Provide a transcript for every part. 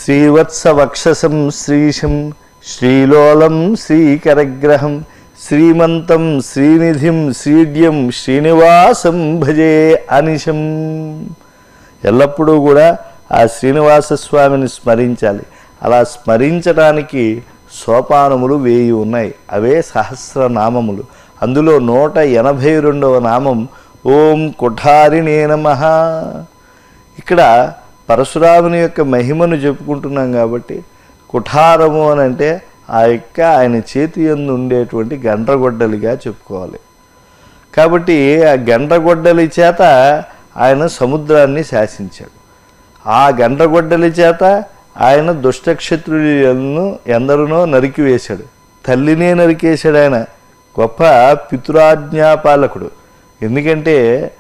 శ్రీవత్సవక్షసం శ్రీశం శ్రీలోలం శ్రీకరగ్రహం శ్రీమంతం శ్రీనిధిం శ్రీడ్యం శ్రీనివాసం భజే అనిశం ఎల్లప్పుడూ కూడా ఆ శ్రీనివాస స్వామిని స్మరించాలి అలా స్మరించడానికి సోపానములు వేయి ఉన్నాయి అవే సహస్రనామములు అందులో నూట ఎనభై రెండవ నామం ఓం కుఠారిణే నమః ఇక్కడ పరశురాముని యొక్క మహిమను చెప్పుకుంటున్నాం కాబట్టి కుఠారము అని అంటే ఆ యొక్క ఆయన చేతి యందు ఉండేటువంటి గండ్రగొడ్డలిగా చెప్పుకోవాలి కాబట్టి ఆ గండ్రగొడ్డలి చేత ఆయన సముద్రాన్ని శాసించాడు ఆ గండ్రగొడ్డలి చేత ఆయన దుష్టక్షత్రులను ఎందరినో నరికివేశాడు తల్లినే నరికేశాడు ఆయన గొప్ప పితురాజ్ఞాపాలకుడు ఎందుకంటే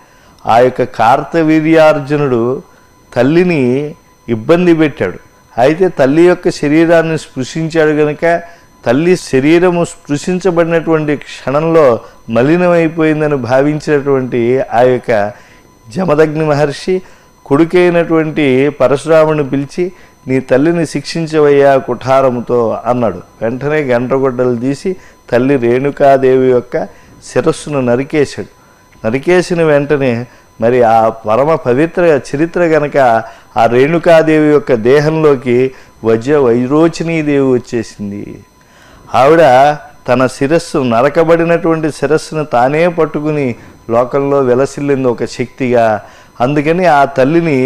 ఆ యొక్క కార్తవీర్యార్జునుడు తల్లిని ఇబ్బంది పెట్టాడు అయితే తల్లి యొక్క శరీరాన్ని స్పృశించాడు గనుక తల్లి శరీరము స్పృశించబడినటువంటి క్షణంలో మలినమైపోయిందని భావించినటువంటి ఆ యొక్క జమదగ్ని మహర్షి కొడుకైనటువంటి పరశురాముని పిలిచి నీ తల్లిని శిక్షించవయ్యా కుఠారముతో అన్నాడు వెంటనే గంటగొడ్డలు తీసి తల్లి రేణుకాదేవి యొక్క శిరస్సును నరికేశాడు నరికేసిన వెంటనే మరి ఆ పరమ పవిత్ర చరిత్ర గనక ఆ రేణుకాదేవి యొక్క దేహంలోకి వజ్ర వైరోచినీదేవి వచ్చేసింది ఆవిడ తన శిరస్సు నరకబడినటువంటి శిరస్సును తానే పట్టుకుని లోకంలో వెలసిల్లింది ఒక శక్తిగా అందుకని ఆ తల్లిని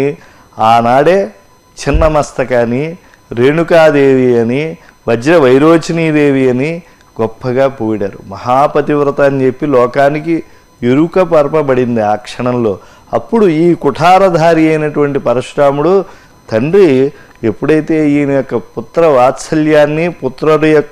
ఆనాడే చిన్న మస్తకాని రేణుకాదేవి అని వజ్ర వైరోచినీదేవి అని గొప్పగా పొగిడారు మహాపతివ్రత అని చెప్పి లోకానికి ఎరుక పరపబడింది ఆ క్షణంలో అప్పుడు ఈ కుఠారధారి అయినటువంటి పరశురాముడు తండ్రి ఎప్పుడైతే ఈయన యొక్క పుత్ర వాత్సల్యాన్ని పుత్రుడి యొక్క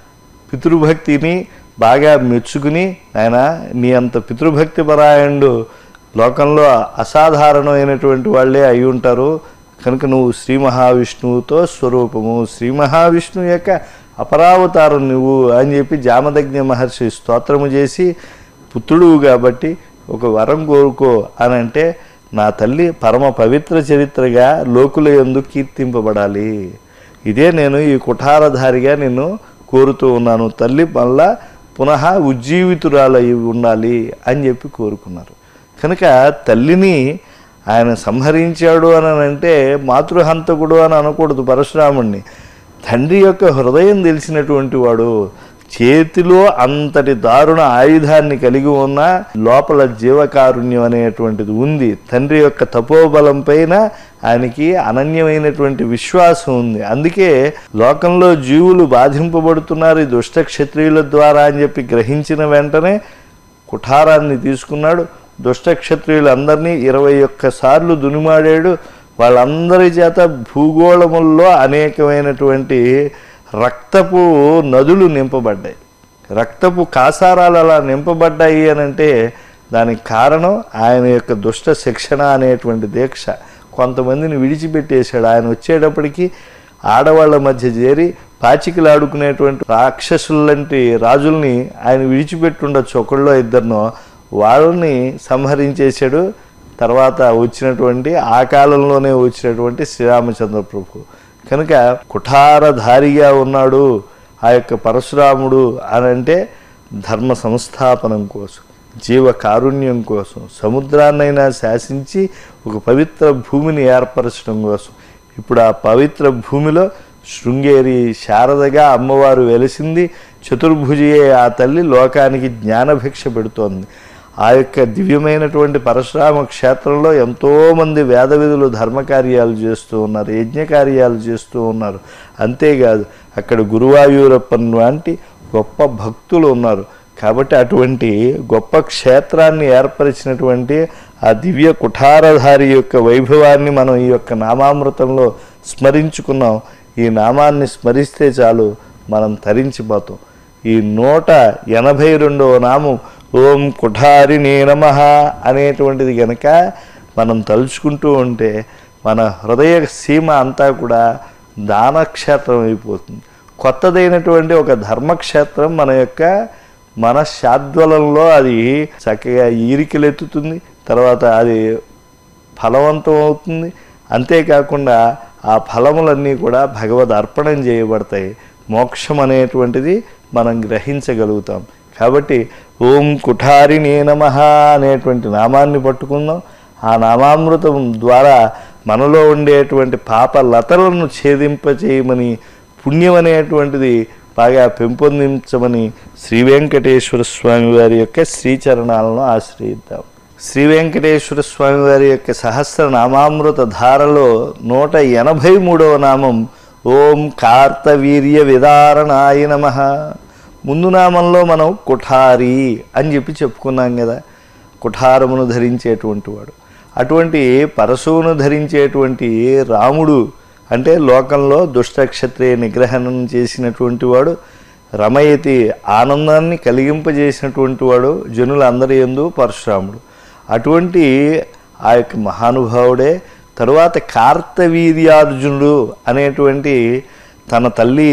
పితృభక్తిని బాగా మెచ్చుకుని ఆయన నీ అంత పితృభక్తి పరాయణుడు లోకంలో అసాధారణమైనటువంటి వాళ్ళే అయి ఉంటారు కనుక నువ్వు శ్రీ మహావిష్ణువుతో స్వరూపము శ్రీ మహావిష్ణువు యొక్క అపరావతారం నువ్వు అని చెప్పి జామదగ్ని మహర్షి స్తోత్రము చేసి పుత్రుడు కాబట్టి ఒక వరం కోరుకో అని అంటే నా తల్లి పరమ పవిత్ర చరిత్రగా లోకుల యందు కీర్తింపబడాలి ఇదే నేను ఈ కుఠారధారిగా నిన్ను కోరుతూ ఉన్నాను తల్లి మళ్ళా పునః ఉజ్జీవితురాలై ఉండాలి అని చెప్పి కోరుకున్నారు కనుక తల్లిని ఆయన సంహరించాడు అని అంటే మాతృహంతకుడు అని అనకూడదు పరశురాముణ్ణి తండ్రి యొక్క హృదయం తెలిసినటువంటి వాడు చేతిలో అంతటి దారుణ ఆయుధాన్ని కలిగి ఉన్న లోపల జీవకారుణ్యం అనేటువంటిది ఉంది తండ్రి యొక్క తపోబలం పైన ఆయనకి అనన్యమైనటువంటి విశ్వాసం ఉంది అందుకే లోకంలో జీవులు బాధింపబడుతున్నారు ఈ దుష్ట క్షత్రియుల ద్వారా అని చెప్పి గ్రహించిన వెంటనే కుఠారాన్ని తీసుకున్నాడు దుష్ట క్షత్రియులందరినీ ఇరవై ఒక్క సార్లు దునిమాడాడు వాళ్ళందరి చేత భూగోళముల్లో అనేకమైనటువంటి రక్తపు నదులు నింపబడ్డాయి రక్తపు కాసారాలు అలా నింపబడ్డాయి అని అంటే దానికి కారణం ఆయన యొక్క దుష్ట శిక్షణ అనేటువంటి దీక్ష కొంతమందిని విడిచిపెట్టేశాడు ఆయన వచ్చేటప్పటికి ఆడవాళ్ళ మధ్య చేరి పాచికలాడుకునేటువంటి రాక్షసులంటి రాజుల్ని ఆయన విడిచిపెట్టుండొచ్చు ఒకళ్ళో ఇద్దరినో వాళ్ళని సంహరించేశాడు తర్వాత వచ్చినటువంటి ఆ కాలంలోనే వచ్చినటువంటి శ్రీరామచంద్ర ప్రభు కనుక కుఠారధారిగా ఉన్నాడు ఆ యొక్క పరశురాముడు అని అంటే ధర్మ సంస్థాపనం కోసం జీవ కారుణ్యం కోసం సముద్రాన్నైనా శాసించి ఒక పవిత్ర భూమిని ఏర్పరచడం కోసం ఇప్పుడు ఆ పవిత్ర భూమిలో శృంగేరి శారదగా అమ్మవారు వెలిసింది చతుర్భుజియే ఆ తల్లి లోకానికి జ్ఞానభిక్ష పెడుతోంది ఆ యొక్క దివ్యమైనటువంటి పరశురామ క్షేత్రంలో ఎంతోమంది వేద విధులు ధర్మకార్యాలు చేస్తూ ఉన్నారు యజ్ఞకార్యాలు చేస్తూ ఉన్నారు అంతేకాదు అక్కడ గురువాయూరప్పన్ వంటి గొప్ప భక్తులు ఉన్నారు కాబట్టి అటువంటి గొప్ప క్షేత్రాన్ని ఏర్పరిచినటువంటి ఆ దివ్య కుఠారధారి యొక్క వైభవాన్ని మనం ఈ యొక్క నామామృతంలో స్మరించుకున్నాం ఈ నామాన్ని స్మరిస్తే చాలు మనం తరించిపోతాం ఈ నూట ఎనభై రెండవ నామం ఓం కుఠారిణే నమ అనేటువంటిది గనక మనం తలుచుకుంటూ ఉంటే మన హృదయ సీమ అంతా కూడా దానక్షేత్రం అయిపోతుంది కొత్తదైనటువంటి ఒక ధర్మక్షేత్రం మన యొక్క మన శాద్వలంలో అది చక్కగా ఈరికలెత్తుతుంది తర్వాత అది ఫలవంతం అవుతుంది అంతేకాకుండా ఆ ఫలములన్నీ కూడా భగవద్ అర్పణం చేయబడతాయి మోక్షం అనేటువంటిది మనం గ్రహించగలుగుతాం కాబట్టి ఓం కుఠారిణే నమ అనేటువంటి నామాన్ని పట్టుకుందాం ఆ నామామృతం ద్వారా మనలో ఉండేటువంటి పాప లతలను ఛేదింపచేయమని పుణ్యం అనేటువంటిది బాగా పెంపొందించమని శ్రీ వెంకటేశ్వర స్వామి వారి యొక్క శ్రీచరణాలను ఆశ్రయిద్దాం శ్రీ వెంకటేశ్వర స్వామి వారి యొక్క సహస్ర నామామృత ధారలో నూట ఎనభై మూడవ నామం ఓం కార్తవీర్య విదారణాయ నమ ముందు నామంలో మనం కుఠారి అని చెప్పి చెప్పుకున్నాం కదా కుఠారమును ధరించేటువంటి వాడు అటువంటి పరశువును ధరించేటువంటి రాముడు అంటే లోకంలో దుష్ట క్షత్రియ నిగ్రహణం చేసినటువంటి వాడు రమయతి ఆనందాన్ని కలిగింపజేసినటువంటి వాడు జనులందరి ఎందు పరశురాముడు అటువంటి ఆ యొక్క మహానుభావుడే తరువాత కార్తవీర్యార్జునుడు అనేటువంటి తన తల్లి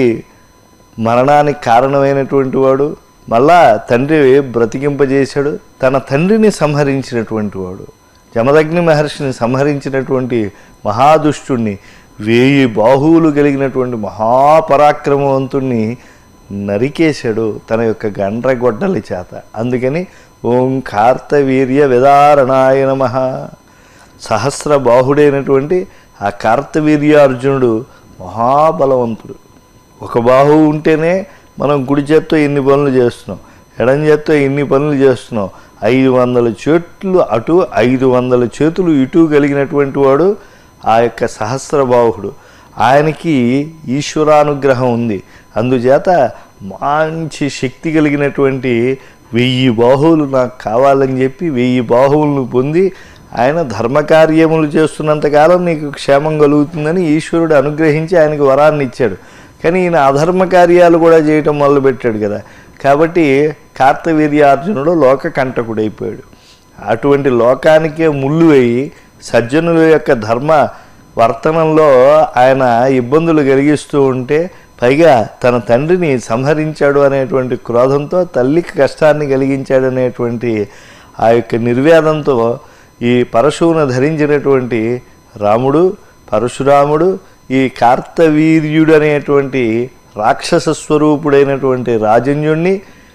మరణానికి కారణమైనటువంటి వాడు మళ్ళా తండ్రి బ్రతికింపజేశాడు తన తండ్రిని సంహరించినటువంటి వాడు జమదగ్ని మహర్షిని సంహరించినటువంటి మహాదుష్టుణ్ణి వేయి బాహువులు కలిగినటువంటి మహాపరాక్రమవంతుణ్ణి నరికేశాడు తన యొక్క గండ్రగొడ్డలి చేత అందుకని ఓం కార్తవీర్య విదారణాయ నమ సహస్ర బాహుడైనటువంటి ఆ కార్తవీర్యార్జునుడు మహాబలవంతుడు ఒక బాహువు ఉంటేనే మనం కుడి చేత్తో ఇన్ని పనులు చేస్తున్నాం ఎడం చేత్తో ఇన్ని పనులు చేస్తున్నాం ఐదు వందల చేతులు అటు ఐదు వందల చేతులు ఇటు కలిగినటువంటి వాడు ఆ యొక్క సహస్రబాహుడు ఆయనకి ఈశ్వరానుగ్రహం ఉంది అందుచేత మంచి శక్తి కలిగినటువంటి వెయ్యి బాహువులు నాకు కావాలని చెప్పి వెయ్యి బాహువులను పొంది ఆయన ధర్మకార్యములు చేస్తున్నంతకాలం నీకు క్షేమం కలుగుతుందని ఈశ్వరుడు అనుగ్రహించి ఆయనకు వరాన్ని ఇచ్చాడు కానీ ఈయన అధర్మ కార్యాలు కూడా చేయటం మొదలుపెట్టాడు కదా కాబట్టి కార్తవీర్యార్జునుడు లోక కంటకుడైపోయాడు అటువంటి లోకానికే ముళ్ళు వేయి సజ్జనుల యొక్క ధర్మ వర్తనంలో ఆయన ఇబ్బందులు కలిగిస్తూ ఉంటే పైగా తన తండ్రిని సంహరించాడు అనేటువంటి క్రోధంతో తల్లికి కష్టాన్ని కలిగించాడు అనేటువంటి ఆ యొక్క నిర్వేదంతో ఈ పరశువును ధరించినటువంటి రాముడు పరశురాముడు ఈ కార్తవీర్యుడు అనేటువంటి రాక్షస స్వరూపుడైనటువంటి రాజన్యుణ్ణి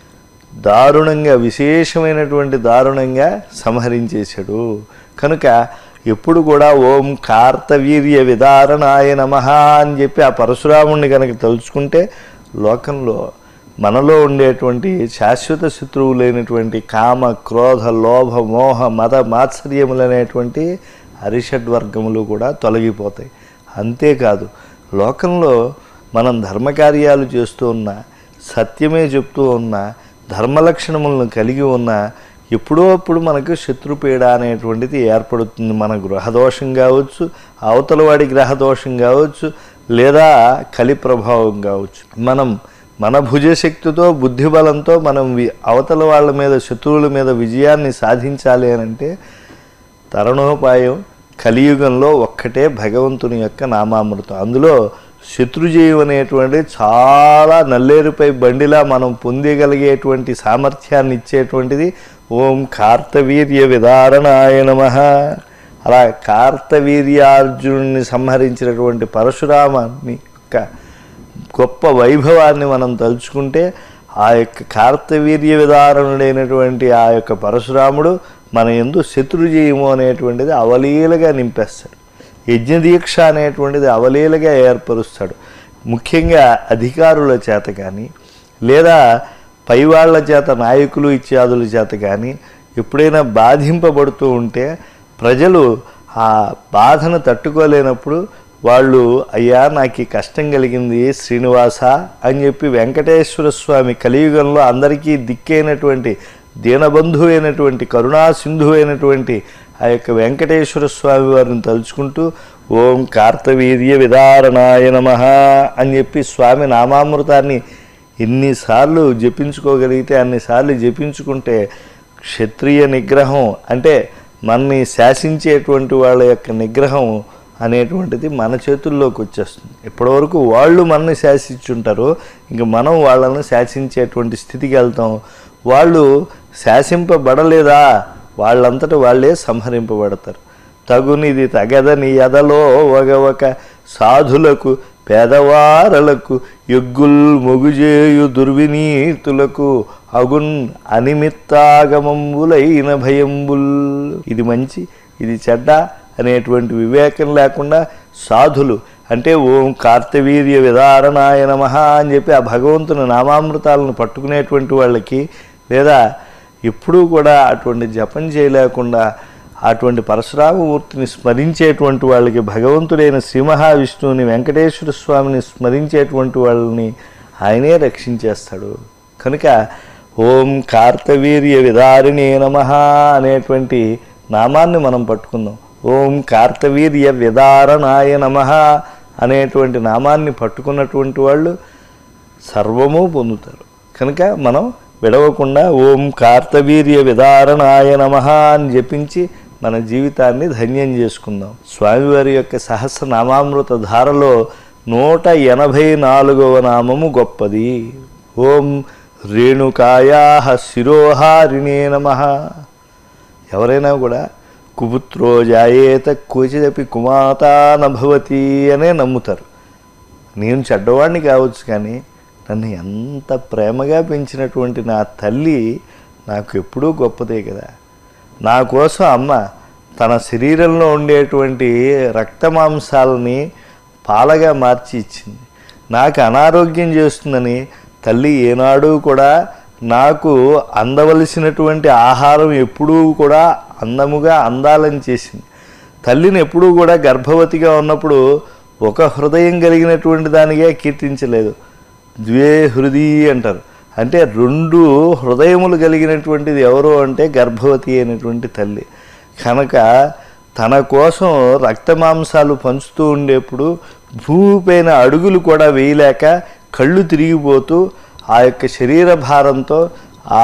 దారుణంగా విశేషమైనటువంటి దారుణంగా సంహరించేశాడు కనుక ఎప్పుడు కూడా ఓం కార్తవీర్య విదారణాయ నమ అని చెప్పి ఆ పరశురాముణ్ణి కనుక తలుచుకుంటే లోకంలో మనలో ఉండేటువంటి శాశ్వత శత్రువులైనటువంటి కామ క్రోధ లోభ మోహ మద మాత్సర్యములనేటువంటి అరిషడ్వర్గములు కూడా తొలగిపోతాయి అంతేకాదు లోకంలో మనం ధర్మకార్యాలు చేస్తూ ఉన్నా సత్యమే చెప్తూ ఉన్నా ధర్మలక్షణములను కలిగి ఉన్నా ఎప్పుడో అప్పుడు మనకు శత్రుపీడ అనేటువంటిది ఏర్పడుతుంది మన గృహదోషం కావచ్చు అవతల వాడి గ్రహదోషం కావచ్చు లేదా కలి ప్రభావం కావచ్చు మనం మన భుజశక్తితో బుద్ధిబలంతో మనం వి- అవతల వాళ్ళ మీద శత్రువుల మీద విజయాన్ని సాధించాలి అని అంటే తరుణోపాయం కలియుగంలో ఒక్కటే భగవంతుని యొక్క నామామృతం అందులో శత్రుజయం అనేటువంటి చాలా నల్లేరుపై బండిలా మనం పొందగలిగేటువంటి సామర్థ్యాన్ని ఇచ్చేటువంటిది ఓం కార్తవీర్య విదారణాయ నమ అలా కార్తవీర్యార్జునుడిని సంహరించినటువంటి పరశురామాన్ని యొక్క గొప్ప వైభవాన్ని మనం తలుచుకుంటే ఆ యొక్క కార్తవీర్య విధారణుడైనటువంటి ఆ యొక్క పరశురాముడు మన ఎందు శత్రుజయము అనేటువంటిది అవలీలగా నింపేస్తాడు యజ్ఞదీక్ష అనేటువంటిది అవలీలగా ఏర్పరుస్తాడు ముఖ్యంగా అధికారుల చేత కానీ లేదా పైవాళ్ల చేత నాయకులు ఇత్యాదుల చేత కానీ ఎప్పుడైనా బాధింపబడుతూ ఉంటే ప్రజలు ఆ బాధను తట్టుకోలేనప్పుడు వాళ్ళు అయ్యా నాకు ఈ కష్టం కలిగింది శ్రీనివాస అని చెప్పి వెంకటేశ్వర స్వామి కలియుగంలో అందరికీ దిక్కైనటువంటి దీనబంధు అయినటువంటి కరుణా సింధు అయినటువంటి ఆ యొక్క వెంకటేశ్వర స్వామి వారిని తలుచుకుంటూ ఓం కార్తవీర్య విదారణాయ నమ అని చెప్పి స్వామి నామామృతాన్ని ఎన్నిసార్లు జపించుకోగలిగితే అన్నిసార్లు జపించుకుంటే క్షత్రియ నిగ్రహం అంటే మనని శాసించేటువంటి వాళ్ళ యొక్క నిగ్రహం అనేటువంటిది మన చేతుల్లోకి వచ్చేస్తుంది ఇప్పటివరకు వాళ్ళు మనని శాసించుంటారు ఇంక మనం వాళ్ళని శాసించేటువంటి స్థితికి వెళ్తాం వాళ్ళు శాసింపబడలేదా వాళ్ళంతట వాళ్ళే సంహరింపబడతారు తగునిది తగదని ఎదలో వగవక సాధులకు పేదవారలకు ఎగ్గుల్ మొగుజేయు దుర్వినీతులకు అగున్ అనిమిత్తాగమంబులైన భయంబుల్ ఇది మంచి ఇది చెడ్డ అనేటువంటి వివేకం లేకుండా సాధులు అంటే ఓం కార్తవీర్య విదారణాయ నమః అని చెప్పి ఆ భగవంతుని నామామృతాలను పట్టుకునేటువంటి వాళ్ళకి లేదా ఎప్పుడూ కూడా అటువంటి జపం చేయలేకుండా అటువంటి పరశురామమూర్తిని స్మరించేటువంటి వాళ్ళకి భగవంతుడైన శ్రీ మహావిష్ణువుని వెంకటేశ్వర స్వామిని స్మరించేటువంటి వాళ్ళని ఆయనే రక్షించేస్తాడు కనుక ఓం కార్తవీర్య విదారిణే నమ అనేటువంటి నామాన్ని మనం పట్టుకుందాం ఓం కార్తవీర్య విదారణాయ నమ అనేటువంటి నామాన్ని పట్టుకున్నటువంటి వాళ్ళు సర్వము పొందుతారు కనుక మనం విడవకుండా ఓం కార్తవీర్య విదారణాయ నమ అని జపించి మన జీవితాన్ని ధన్యం చేసుకుందాం స్వామివారి యొక్క సహస్ర నామామృత ధారలో నూట ఎనభై నాలుగవ నామము గొప్పది ఓం రేణుకాయా శిరోహారిణే నమ ఎవరైనా కూడా కుపుత్రో జాయేత క్వచిదపి కుమాతా నభవతి అనే నమ్ముతారు నేను చెడ్డవాడిని కావచ్చు కానీ నన్ను ఎంత ప్రేమగా పెంచినటువంటి నా తల్లి నాకు ఎప్పుడూ గొప్పదే కదా నా కోసం అమ్మ తన శరీరంలో ఉండేటువంటి రక్త మాంసాలని పాలగా మార్చి ఇచ్చింది నాకు అనారోగ్యం చేస్తుందని తల్లి ఏనాడు కూడా నాకు అందవలసినటువంటి ఆహారం ఎప్పుడూ కూడా అందముగా అందాలని చేసింది తల్లిని ఎప్పుడూ కూడా గర్భవతిగా ఉన్నప్పుడు ఒక హృదయం కలిగినటువంటి దానిగా కీర్తించలేదు ద్వే హృది అంటారు అంటే రెండు హృదయములు కలిగినటువంటిది ఎవరు అంటే గర్భవతి అయినటువంటి తల్లి కనుక తన కోసం రక్త మాంసాలు పంచుతూ ఉండేప్పుడు భూమిపైన అడుగులు కూడా వేయలేక కళ్ళు తిరిగిపోతూ ఆ యొక్క శరీర భారంతో ఆ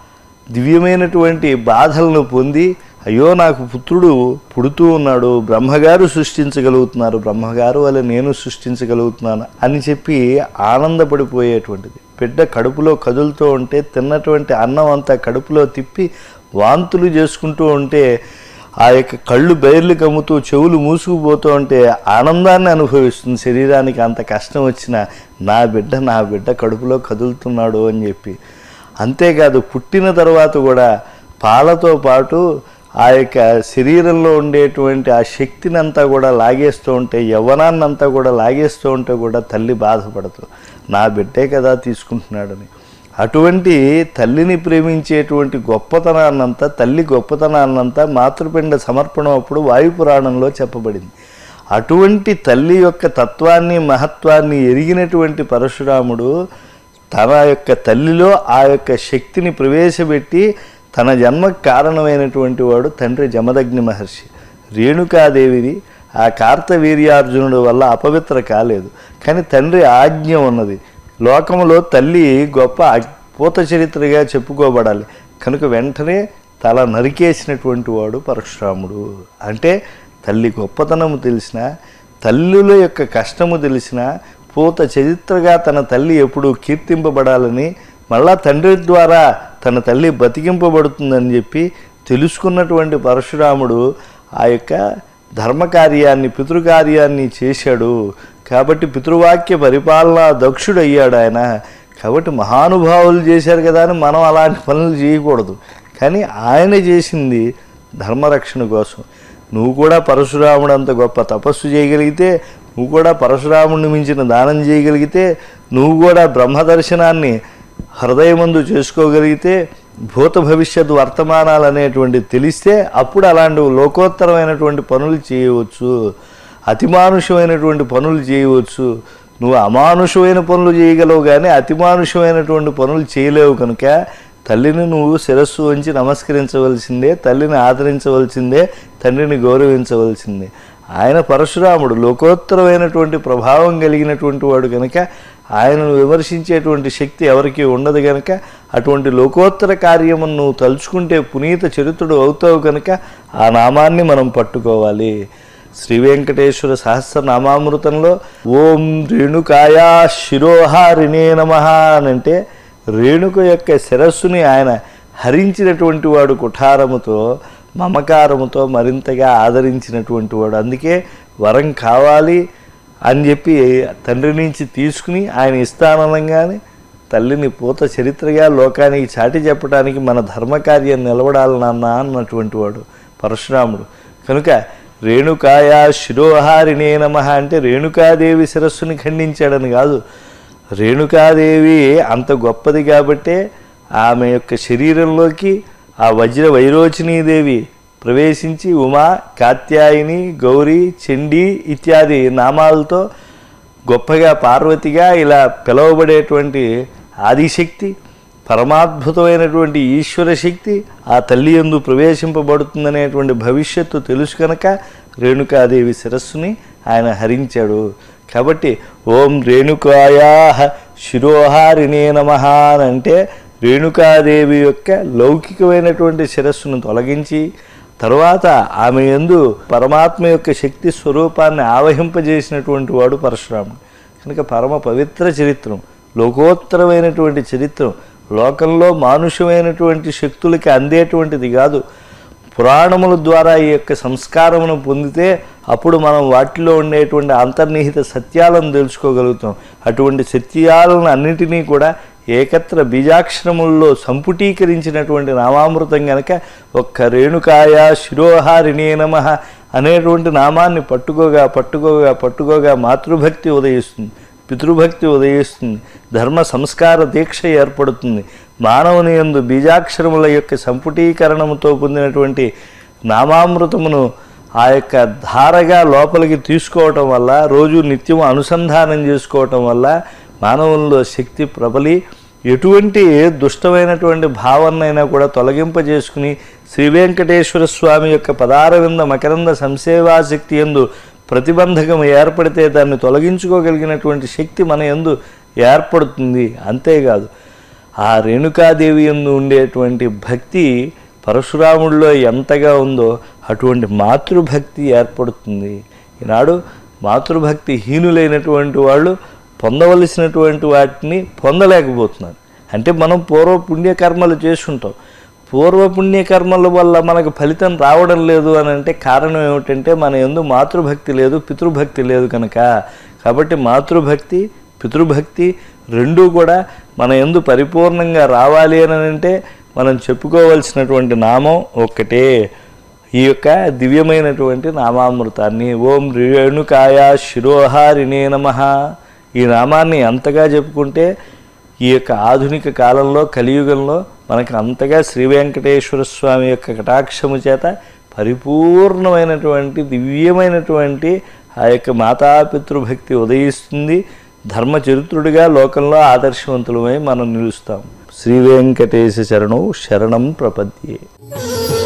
దివ్యమైనటువంటి బాధలను పొంది అయ్యో నాకు పుత్రుడు పుడుతూ ఉన్నాడు బ్రహ్మగారు సృష్టించగలుగుతున్నారు బ్రహ్మగారు వల్ల నేను సృష్టించగలుగుతున్నాను అని చెప్పి ఆనందపడిపోయేటువంటిది బిడ్డ కడుపులో కదులుతూ ఉంటే తిన్నటువంటి అన్నం అంతా కడుపులో తిప్పి వాంతులు చేసుకుంటూ ఉంటే ఆ యొక్క కళ్ళు బయర్లు కమ్ముతూ చెవులు మూసుకుపోతూ ఉంటే ఆనందాన్ని అనుభవిస్తుంది శరీరానికి అంత కష్టం వచ్చినా నా బిడ్డ నా బిడ్డ కడుపులో కదులుతున్నాడు అని చెప్పి అంతేకాదు పుట్టిన తర్వాత కూడా పాలతో పాటు ఆ యొక్క శరీరంలో ఉండేటువంటి ఆ శక్తిని అంతా కూడా లాగేస్తూ ఉంటే యవ్వనాన్నంతా కూడా లాగేస్తూ ఉంటే కూడా తల్లి బాధపడదు నా బిడ్డే కదా తీసుకుంటున్నాడని అటువంటి తల్లిని ప్రేమించేటువంటి గొప్పతనాన్నంతా తల్లి గొప్పతనాన్నంతా మాతృపిండ సమర్పణం అప్పుడు వాయుపురాణంలో చెప్పబడింది అటువంటి తల్లి యొక్క తత్వాన్ని మహత్వాన్ని ఎరిగినటువంటి పరశురాముడు తన యొక్క తల్లిలో ఆ యొక్క శక్తిని ప్రవేశపెట్టి తన జన్మకు కారణమైనటువంటి వాడు తండ్రి జమదగ్ని మహర్షి రేణుకాదేవిది ఆ కార్తవీర్యార్జునుడు వల్ల అపవిత్ర కాలేదు కానీ తండ్రి ఆజ్ఞ ఉన్నది లోకములో తల్లి గొప్ప పూత చరిత్రగా చెప్పుకోబడాలి కనుక వెంటనే తల నరికేసినటువంటి వాడు పరశురాముడు అంటే తల్లి గొప్పతనము తెలిసిన తల్లుల యొక్క కష్టము తెలిసిన పూత చరిత్రగా తన తల్లి ఎప్పుడు కీర్తింపబడాలని మళ్ళా తండ్రి ద్వారా తన తల్లి బతికింపబడుతుందని చెప్పి తెలుసుకున్నటువంటి పరశురాముడు ఆ యొక్క ధర్మకార్యాన్ని పితృకార్యాన్ని చేశాడు కాబట్టి పితృవాక్య పరిపాలన దక్షుడు అయ్యాడు ఆయన కాబట్టి మహానుభావులు చేశారు కదా అని మనం అలాంటి పనులు చేయకూడదు కానీ ఆయన చేసింది ధర్మరక్షణ కోసం నువ్వు కూడా పరశురాముడు అంత గొప్ప తపస్సు చేయగలిగితే నువ్వు కూడా పరశురాముడిని మించిన దానం చేయగలిగితే నువ్వు కూడా బ్రహ్మ దర్శనాన్ని హృదయమందు చేసుకోగలిగితే భూత భవిష్యత్ వర్తమానాలు అనేటువంటి తెలిస్తే అప్పుడు అలాంటి లోకోత్తరమైనటువంటి పనులు చేయవచ్చు అతిమానుషమైనటువంటి పనులు చేయవచ్చు నువ్వు అమానుషమైన పనులు చేయగలవు కానీ అతిమానుషమైనటువంటి పనులు చేయలేవు కనుక తల్లిని నువ్వు శిరస్సు వంచి నమస్కరించవలసిందే తల్లిని ఆదరించవలసిందే తండ్రిని గౌరవించవలసిందే ఆయన పరశురాముడు లోకోత్తరమైనటువంటి ప్రభావం కలిగినటువంటి వాడు కనుక ఆయనను విమర్శించేటువంటి శక్తి ఎవరికీ ఉండదు కనుక అటువంటి లోకోత్తర కార్యమును నువ్వు తలుచుకుంటే పునీత చరిత్రుడు అవుతావు కనుక ఆ నామాన్ని మనం పట్టుకోవాలి శ్రీ వెంకటేశ్వర సహస్ర నామామృతంలో ఓం రేణుకాయా శిరోహారిణే నమ అని అంటే రేణుక యొక్క శిరస్సుని ఆయన హరించినటువంటి వాడు కుఠారముతో మమకారముతో మరింతగా ఆదరించినటువంటి వాడు అందుకే వరం కావాలి అని చెప్పి తండ్రి నుంచి తీసుకుని ఆయన ఇస్తాననగానే తల్లిని పూత చరిత్రగా లోకానికి చాటి చెప్పడానికి మన ధర్మకార్యం నిలబడాలి నాన్న అన్నటువంటి వాడు పరశురాముడు కనుక రేణుకాయ శిరోహారిణే నమ అంటే రేణుకాదేవి శిరస్సుని ఖండించాడని కాదు రేణుకాదేవి అంత గొప్పది కాబట్టే ఆమె యొక్క శరీరంలోకి ఆ వజ్ర వైరోచినీదేవి ప్రవేశించి ఉమా కాత్యాయిని గౌరీ చండీ ఇత్యాది నామాలతో గొప్పగా పార్వతిగా ఇలా పిలువబడేటువంటి ఆదిశక్తి పరమాద్భుతమైనటువంటి ఈశ్వర శక్తి ఆ తల్లి ఎందు ప్రవేశింపబడుతుందనేటువంటి భవిష్యత్తు తెలుసు కనుక రేణుకాదేవి శిరస్సుని ఆయన హరించాడు కాబట్టి ఓం రేణుకాయా శిరోహారిణే నమ అని అంటే రేణుకాదేవి యొక్క లౌకికమైనటువంటి శిరస్సును తొలగించి తరువాత ఆమె యందు పరమాత్మ యొక్క శక్తి స్వరూపాన్ని ఆవహింపజేసినటువంటి వాడు పరశురాముడు కనుక పరమ పవిత్ర చరిత్రం లోకోత్తరమైనటువంటి చరిత్రం లోకంలో మానుషమైనటువంటి శక్తులకి అందేటువంటిది కాదు పురాణముల ద్వారా ఈ యొక్క సంస్కారమును పొందితే అప్పుడు మనం వాటిలో ఉండేటువంటి అంతర్నిహిత సత్యాలను తెలుసుకోగలుగుతాం అటువంటి సత్యాలను అన్నిటినీ కూడా ఏకత్ర బీజాక్షరముల్లో సంపుటీకరించినటువంటి నామామృతం గనక ఒక్క రేణుకాయ శిరోహారిణే నమ అనేటువంటి నామాన్ని పట్టుకోగా పట్టుకోగా పట్టుకోగా మాతృభక్తి ఉదయిస్తుంది పితృభక్తి ఉదయిస్తుంది ధర్మ సంస్కార దీక్ష ఏర్పడుతుంది మానవుని యందు బీజాక్షరముల యొక్క సంపుటీకరణముతో పొందినటువంటి నామామృతమును ఆ యొక్క ధారగా లోపలికి తీసుకోవటం వల్ల రోజు నిత్యం అనుసంధానం చేసుకోవటం వల్ల మానవుల్లో శక్తి ప్రబలి ఎటువంటి దుష్టమైనటువంటి భావనైనా కూడా తొలగింపజేసుకుని శ్రీ వెంకటేశ్వర స్వామి యొక్క పదారవింద మకరంద సంసేవాశక్తి ఎందు ప్రతిబంధకం ఏర్పడితే దాన్ని తొలగించుకోగలిగినటువంటి శక్తి మన ఎందు ఏర్పడుతుంది అంతేకాదు ఆ రేణుకాదేవి ఎందు ఉండేటువంటి భక్తి పరశురాముడిలో ఎంతగా ఉందో అటువంటి మాతృభక్తి ఏర్పడుతుంది ఈనాడు మాతృభక్తి హీనులైనటువంటి వాళ్ళు పొందవలసినటువంటి వాటిని పొందలేకపోతున్నారు అంటే మనం పూర్వ పుణ్యకర్మలు చేసుంటాం పూర్వ పుణ్యకర్మల వల్ల మనకు ఫలితం రావడం లేదు అని అంటే కారణం ఏమిటంటే మన ఎందు మాతృభక్తి లేదు పితృభక్తి లేదు కనుక కాబట్టి మాతృభక్తి పితృభక్తి రెండూ కూడా మన ఎందు పరిపూర్ణంగా రావాలి అని అంటే మనం చెప్పుకోవలసినటువంటి నామం ఒక్కటే ఈ యొక్క దివ్యమైనటువంటి నామామృతాన్ని ఓం రేణుకాయ శిరోహారిణే నమ ఈ నామాన్ని అంతగా చెప్పుకుంటే ఈ యొక్క ఆధునిక కాలంలో కలియుగంలో మనకు అంతగా శ్రీ వెంకటేశ్వర స్వామి యొక్క కటాక్షము చేత పరిపూర్ణమైనటువంటి దివ్యమైనటువంటి ఆ యొక్క మాతాపితృభక్తి ఉదయిస్తుంది ధర్మచరిత్రుడిగా లోకంలో ఆదర్శవంతులమై మనం నిలుస్తాం శ్రీ వెంకటేశ శరణం శరణం ప్రపద్యే